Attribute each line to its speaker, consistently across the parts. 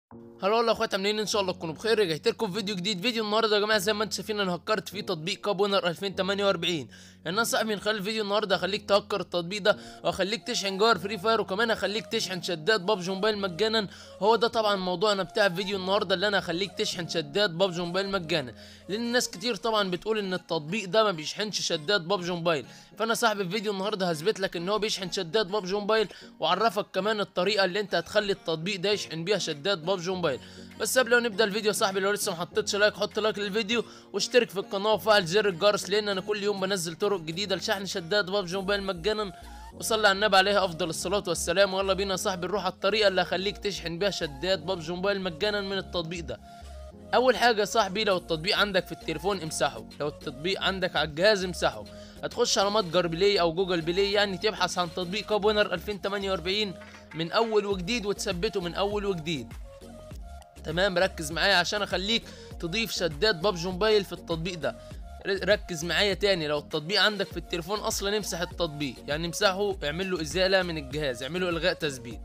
Speaker 1: هلا والله يا اخوات عاملين إيه؟ ان شاء الله تكونوا بخير رجعت لكم في فيديو جديد فيديو النهارده يا جماعه زي ما انتم شايفين انا هكرت فيه تطبيق كاب وينر 2048 يعني انا صاحبي من خلال الفيديو النهارده هخليك تهكر التطبيق ده وهخليك تشحن جوار فري فاير وكمان هخليك تشحن شدات بابجي موبايل مجانا هو ده طبعا موضوعنا بتاع فيديو النهارده اللي انا هخليك تشحن شدات بابجي موبايل مجانا لان الناس كتير طبعا بتقول ان التطبيق ده ما بيشحنش شدات بابجي موبايل فانا صاحبي في فيديو النهارده هثبت لك ان هو بيشحن شدات بابجي موبايل واعرفك كمان الطريقه اللي انت هتخلي التطبيق ده يشحن بيها شدات بابجي موبايل بس قبل ما نبدا الفيديو يا صاحبي لو لسه ما حطيتش لايك حط لايك للفيديو واشترك في القناه وفعل زر الجرس لان انا كل يوم بنزل طرق جديده لشحن شدات بابجي موبايل مجانا وصلي على النبي عليه افضل الصلاه والسلام ويلا بينا يا صاحبي نروح على الطريقه اللي هخليك تشحن بيها شدات بابجي موبايل مجانا من التطبيق ده اول حاجه يا صاحبي لو التطبيق عندك في التليفون امسحه لو التطبيق عندك على الجهاز امسحه هتخش على متجر بلاي او جوجل بلاي يعني تبحث عن تطبيق كاب وينر 2048 من اول وجديد وتثبته من اول وجديد تمام ركز معايا عشان اخليك تضيف شدات بابجي موبايل في التطبيق ده ركز معايا تاني لو التطبيق عندك في التليفون اصلا امسح التطبيق يعني امسحه اعمل له ازاله من الجهاز اعمل له الغاء تثبيت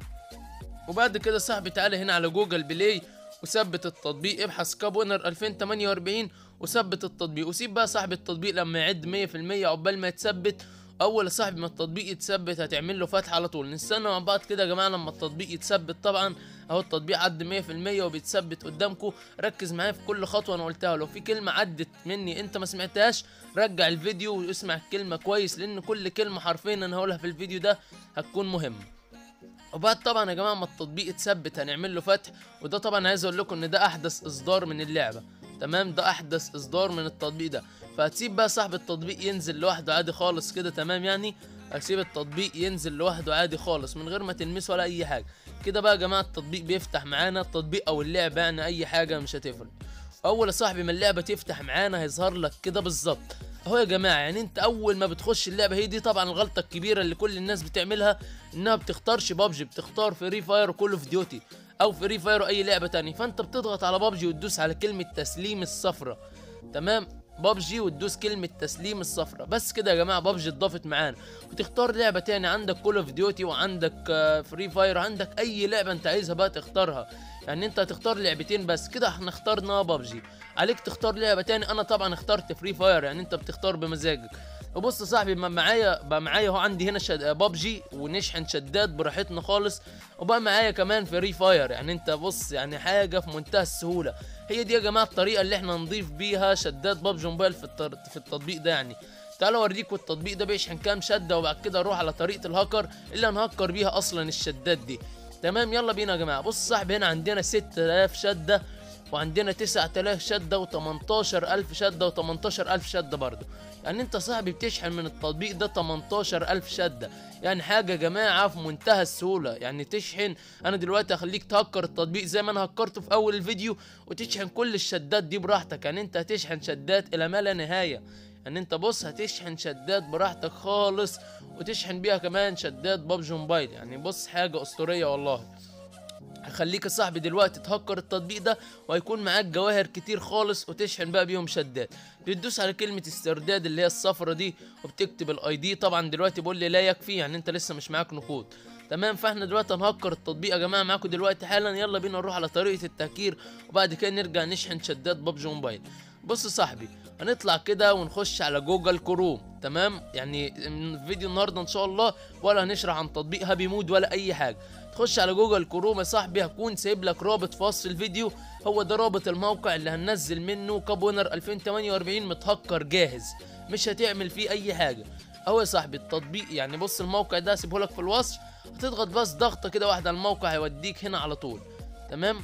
Speaker 1: وبعد كده صاحبي تعالى هنا على جوجل بلاي وثبت التطبيق ابحث كاب وينر 2048 وثبت التطبيق وسيب بقى صاحب التطبيق لما يعد 100% عقبال ما يتثبت اول يا صاحبي ما التطبيق يتثبت هتعمل له فتح على طول نستنى مع بعض كده يا جماعه لما التطبيق يتثبت طبعا اهو التطبيق عد 100% وبيتثبت قدامكم ركز معايا في كل خطوه انا قلتها لو في كلمه عدت مني انت ما سمعتهاش رجع الفيديو واسمع الكلمه كويس لان كل كلمه حرفيا انا هقولها في الفيديو ده هتكون مهمه وبعد طبعا يا جماعه ما التطبيق اتثبت هنعمل له فتح وده طبعا عايز اقول لكم ان ده احدث اصدار من اللعبه تمام ده احدث اصدار من التطبيق ده فهتسيب بقى صاحب التطبيق ينزل لوحده عادي خالص كده تمام يعني هتسيب التطبيق ينزل لوحده عادي خالص من غير ما تلمسه ولا اي حاجه كده بقى يا جماعه التطبيق بيفتح معانا التطبيق او اللعبه يعني اي حاجه مش هتفرق اول يا صاحبي ما اللعبه تفتح معانا هيظهر لك كده بالظبط اهو يا جماعه يعني انت اول ما بتخش اللعبه هي دي طبعا الغلطه الكبيره اللي كل الناس بتعملها انها بتختارش بابجي بتختار فري فاير وكول اوف ديوتي او فري فاير اي لعبه تانية فانت بتضغط على بابجي وتدوس على كلمه تسليم الصفرة تمام بابجي وتدوس كلمة تسليم الصفرة بس كده يا جماعة بابجي اتضافت معانا وتختار لعبة تاني عندك كول اوف ديوتي وعندك فري فاير عندك اي لعبة انت عايزها بقى تختارها يعني انت هتختار لعبتين بس كده احنا اخترنا بابجي عليك تختار لعبة تاني انا طبعا اخترت فري فاير يعني انت بتختار بمزاجك وبص يا صاحبي ما معايا بقى معايا اهو عندي هنا شد... بابجي ونشحن شدات براحتنا خالص وبقى معايا كمان فري فاير يعني انت بص يعني حاجه في منتهى السهوله هي دي يا جماعه الطريقه اللي احنا نضيف بيها شدات بابجي موبايل في, التر... في التطبيق ده يعني تعالوا اوريكم التطبيق ده بيشحن كام شده وبعد كده اروح على طريقه الهاكر اللي هنهكر بيها اصلا الشدات دي تمام يلا بينا يا جماعه بص صاحبي هنا عندنا 6000 شده وعندنا 9000 شده و18000 شده و18000 شده برضه يعني انت صاحبي بتشحن من التطبيق ده 18000 شده يعني حاجه يا جماعه في منتهى السهوله يعني تشحن انا دلوقتي هخليك تهكر التطبيق زي ما انا هكرته في اول الفيديو وتشحن كل الشدات دي براحتك يعني انت هتشحن شدات الى ما لا نهايه يعني انت بص هتشحن شدات براحتك خالص وتشحن بيها كمان شدات بابجي موبايل يعني بص حاجه اسطوريه والله هخليك يا صاحبي دلوقتي تهكر التطبيق ده وهيكون معاك جواهر كتير خالص وتشحن بقى بيهم شدات بتدوس على كلمه استرداد اللي هي الصفرة دي وبتكتب الاي دي طبعا دلوقتي بيقول لي لا يكفي يعني انت لسه مش معاك نقود تمام فاحنا دلوقتي هنهكر التطبيق يا جماعه معاكم دلوقتي حالا يلا بينا نروح على طريقه التهكير وبعد كده نرجع نشحن شدات بابجي موبايل بص يا صاحبي هنطلع كده ونخش على جوجل كروم تمام يعني فيديو النهارده ان شاء الله ولا هنشرح عن تطبيق هابي مود ولا اي حاجه تخش على جوجل كروم يا صاحبي هكون سايب لك رابط في وصف الفيديو هو ده رابط الموقع اللي هننزل منه كاب وينر 2048 متهكر جاهز مش هتعمل فيه اي حاجه اهو يا صاحبي التطبيق يعني بص الموقع ده هسيبه لك في الوصف هتضغط بس ضغطه كده واحده على الموقع هيوديك هنا على طول تمام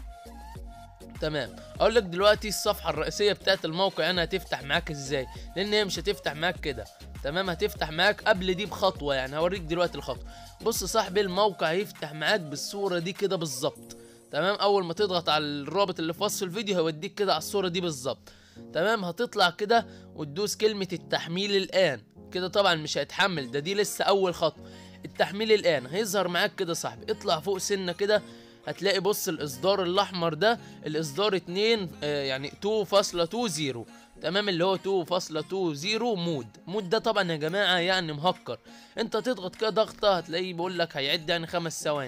Speaker 1: تمام اقول لك دلوقتي الصفحه الرئيسيه بتاعت الموقع انا هتفتح معاك ازاي لان هي مش هتفتح معاك كده تمام هتفتح معاك قبل دي بخطوه يعني هوريك دلوقتي الخطوه بص يا صاحبي الموقع هيفتح معاك بالصوره دي كده بالظبط تمام اول ما تضغط على الرابط اللي في وصف الفيديو هيوديك كده على الصوره دي بالظبط تمام هتطلع كده وتدوس كلمه التحميل الان كده طبعا مش هيتحمل ده دي لسه اول خطوه التحميل الان هيظهر معاك كده صاحبي اطلع فوق سنه كده هتلاقي بص الاصدار الاحمر ده الاصدار 2 آه يعني 2.20 تمام اللي هو 2.20 مود مود ده طبعا يا جماعه يعني مهكر انت تضغط كده ضغطه هتلاقيه بيقول لك هيعد يعني خمس ثواني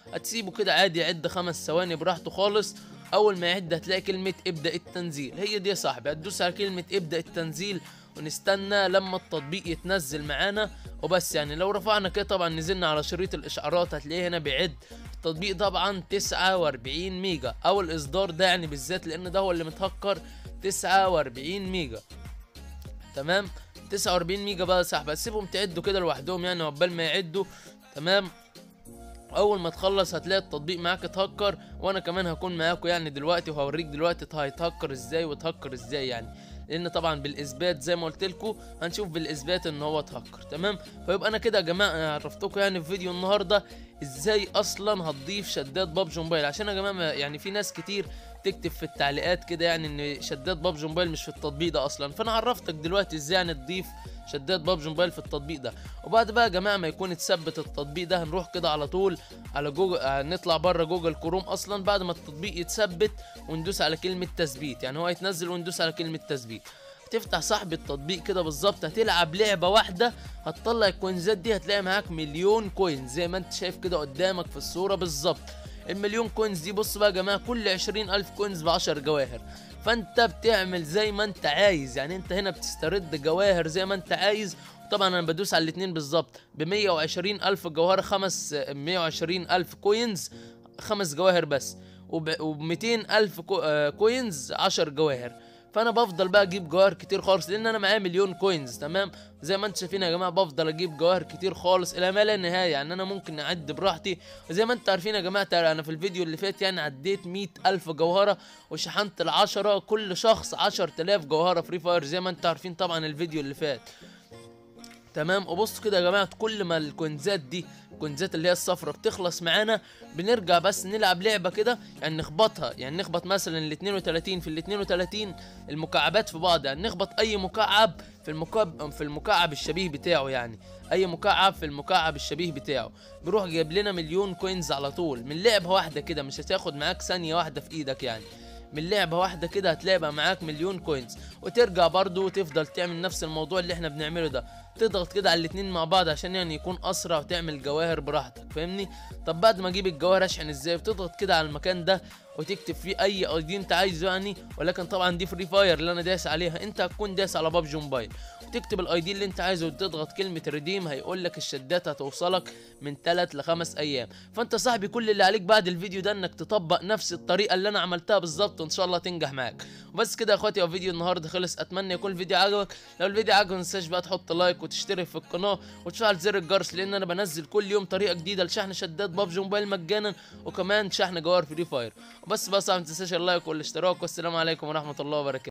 Speaker 1: هتسيبه كده عادي يعد خمس ثواني براحته خالص اول ما يعد هتلاقي كلمه ابدا التنزيل هي دي يا صاحبي هتدوس على كلمه ابدا التنزيل ونستنى لما التطبيق يتنزل معانا وبس يعني لو رفعنا كده طبعا نزلنا على شريط الاشعارات هتلاقيه هنا بيعد التطبيق طبعا 49 ميجا او الاصدار ده يعني بالذات لان ده هو اللي متهكر 49 ميجا تمام 49 ميجا بقى يا صاحبي هتسيبهم تعدوا كده لوحدهم يعني عقبال ما يعدوا تمام اول ما تخلص هتلاقي التطبيق معاك اتهكر وانا كمان هكون معاكم يعني دلوقتي وهوريك دلوقتي هيتهكر ازاي وتهكر ازاي يعني لان طبعا بالاثبات زي ما قلت لكم هنشوف بالاثبات ان هو اتهكر تمام فيبقى انا كده يا جماعه عرفتكم يعني في فيديو النهارده ازاي اصلا هتضيف شدات بابجي موبايل عشان يا جماعه ما- يعني في ناس كتير تكتب في التعليقات كده يعني ان شدات بابجي موبايل مش في التطبيق ده اصلا فانا عرفتك دلوقتي ازاي يعني تضيف شدات بابجي موبايل في التطبيق ده وبعد بقى يا جماعه ما يكون اتثبت التطبيق ده هنروح كده على طول على جوجل آه، نطلع بره جوجل كروم اصلا بعد ما التطبيق يتثبت وندوس على كلمه تثبيت يعني هو يتنزل وندوس على كلمه تثبيت هتفتح صاحب التطبيق كده بالظبط هتلعب لعبه واحده هتطلع الكوينزات دي هتلاقي معاك مليون كوين زي ما انت شايف كده قدامك في الصوره بالظبط المليون كوينز دي بص بقى يا جماعه كل عشرين الف كوينز بعشر جواهر فانت بتعمل زي ما انت عايز يعني انت هنا بتسترد جواهر زي ما انت عايز طبعا انا بدوس على الاتنين بالظبط ب 120 الف جوهره خمس 120 الف كوينز خمس جواهر بس وب 200 الف كو آه، كوينز 10 جواهر فانا بفضل بقى اجيب جواهر كتير خالص لان انا معايا مليون كوينز تمام زي ما انتم شايفين يا جماعه بفضل اجيب جواهر كتير خالص الى ما لا نهايه يعني انا ممكن اعد براحتي وزي ما انتم عارفين يا جماعه تعالى انا في الفيديو اللي فات يعني عديت 100 الف جوهره وشحنت العشرة كل شخص 10000 جوهره فري فاير زي ما انتم عارفين طبعا الفيديو اللي فات تمام وبصوا كده يا جماعه كل ما الكوينزات دي الكوينزات اللي هي الصفرة بتخلص معانا بنرجع بس نلعب لعبه كده يعني نخبطها يعني نخبط مثلا ال 32 في ال 32 المكعبات في بعض يعني نخبط اي مكعب في المكعب في المكعب الشبيه بتاعه يعني اي مكعب في المكعب الشبيه بتاعه بيروح جايب لنا مليون كوينز على طول من لعبه واحده كده مش هتاخد معاك ثانيه واحده في ايدك يعني من لعبة واحدة كده هتلاقي بقى معاك مليون كوينز وترجع برضو وتفضل تعمل نفس الموضوع اللي احنا بنعمله ده تضغط كده على الاتنين مع بعض عشان يعني يكون اسرع وتعمل جواهر براحتك فاهمني طب بعد ما اجيب الجواهر اشحن ازاي بتضغط كده على المكان ده وتكتب فيه اي اي دي انت عايزه يعني ولكن طبعا دي فري فاير اللي انا دايس عليها انت هتكون دايس على بابجي موبايل وتكتب الاي دي اللي انت عايزه وتضغط كلمه ريديم هيقول لك الشدات هتوصلك من 3 ل 5 ايام فانت صاحبي كل اللي عليك بعد الفيديو ده انك تطبق نفس الطريقه اللي انا عملتها بالظبط وان شاء الله تنجح معاك وبس كده يا اخواتي هو فيديو النهارده خلص اتمنى يكون الفيديو عجبك لو الفيديو عجبك ما تنساش بقى تحط لايك وتشترك في القناه وتفعل زر الجرس لان انا بنزل كل يوم طريقه جديده لشحن شدات بابجي موبايل مجانا وكمان شحن جوار فري فاير وبس بقى صاحبي ما تنساش اللايك والاشتراك والسلام عليكم ورحمه الله وبركاته